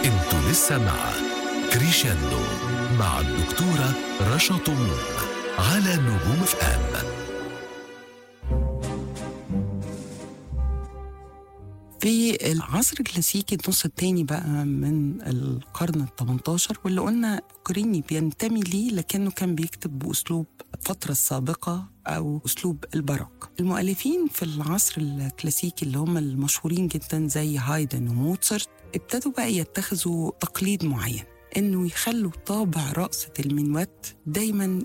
انتوا لسه مع كريشاندو مع الدكتورة رشا طموح على نجوم اف ام في العصر الكلاسيكي النص التاني بقى من القرن ال 18 واللي قلنا كوريني بينتمي ليه لكنه كان بيكتب بأسلوب الفترة السابقة أو أسلوب الباروك المؤلفين في العصر الكلاسيكي اللي هم المشهورين جدا زي هايدن وموتسرت ابتدوا بقى يتخذوا تقليد معين انه يخلوا طابع رقصة المنوات دايما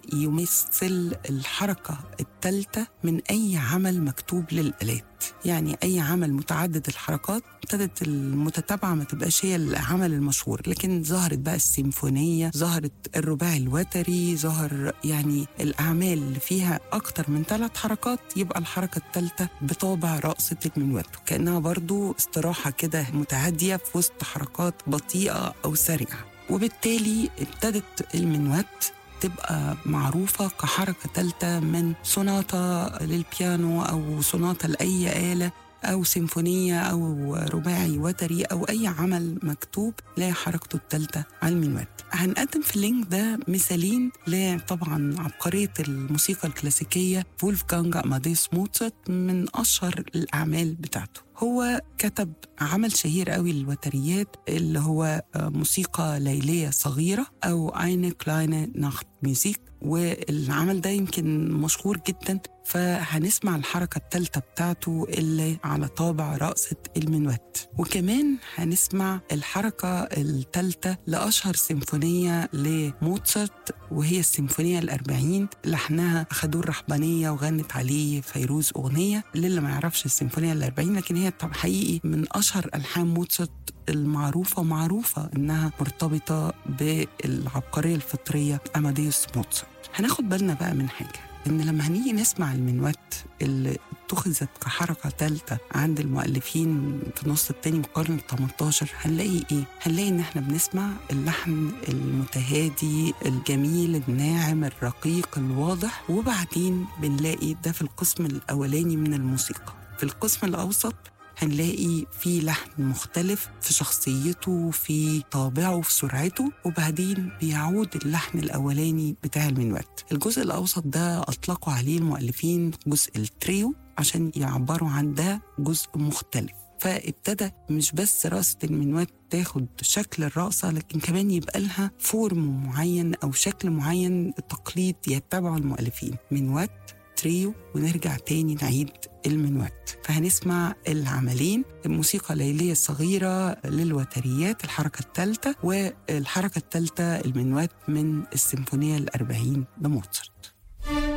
يمثل الحركة الثالثة من اي عمل مكتوب للآلات يعني اي عمل متعدد الحركات ابتدت المتتابعة ما تبقاش هي العمل المشهور لكن ظهرت بقى السيمفونية ظهرت الرباعي الوتري ظهر يعني الأعمال اللي فيها أكتر من ثلاث حركات يبقى الحركة الثالثة بطابع رقصة المنوات كأنها برضو استراحة كده متعدية في وسط حركات بطيئة أو سريعة وبالتالي ابتدت المنوات تبقى معروفة كحركة ثالثة من سوناتا للبيانو أو سوناتا لأي آلة أو سيمفونية أو رباعي وتري أو أي عمل مكتوب لا حركته الثالثة على المنوات هنقدم في اللينك ده مثالين لطبعا عبقرية الموسيقى الكلاسيكية فولفجانج أماديس موتسرت من أشهر الأعمال بتاعته هو كتب عمل شهير قوي للوتريات اللي هو موسيقى ليلية صغيرة أو eine kleine Nachtmusik والعمل ده يمكن مشهور جدا فهنسمع الحركة الثالثة بتاعته اللي على طابع رقصة المنوات وكمان هنسمع الحركة الثالثة لأشهر سيمفونية لموتسرت وهي السيمفونية الأربعين لحنها أخدوه الرحبانية وغنت عليه فيروز أغنية للي ما يعرفش السيمفونية الأربعين لكن هي طب حقيقي من أشهر ألحان موتسرت المعروفة معروفة إنها مرتبطة بالعبقرية الفطرية أماديوس موتسرت هناخد بالنا بقى من حاجة إن لما هنيجي نسمع المنوات اللي اتخذت كحركة ثالثة عند المؤلفين في النص التاني من القرن ال 18 هنلاقي إيه؟ هنلاقي إن إحنا بنسمع اللحن المتهادي الجميل الناعم الرقيق الواضح وبعدين بنلاقي ده في القسم الأولاني من الموسيقى في القسم الأوسط هنلاقي في لحن مختلف في شخصيته في طابعه في سرعته وبعدين بيعود اللحن الأولاني بتاع المنوات الجزء الأوسط ده أطلقوا عليه المؤلفين جزء التريو عشان يعبروا عن ده جزء مختلف فابتدى مش بس رقصة المنوات تاخد شكل الرقصة لكن كمان يبقى لها فورم معين أو شكل معين تقليد يتبعه المؤلفين منوات تريو ونرجع تاني نعيد المنوات فهنسمع العملين الموسيقى الليلية الصغيرة للوتريات الحركة الثالثة والحركة الثالثة المنوات من السيمفونية الأربعين لموتسرت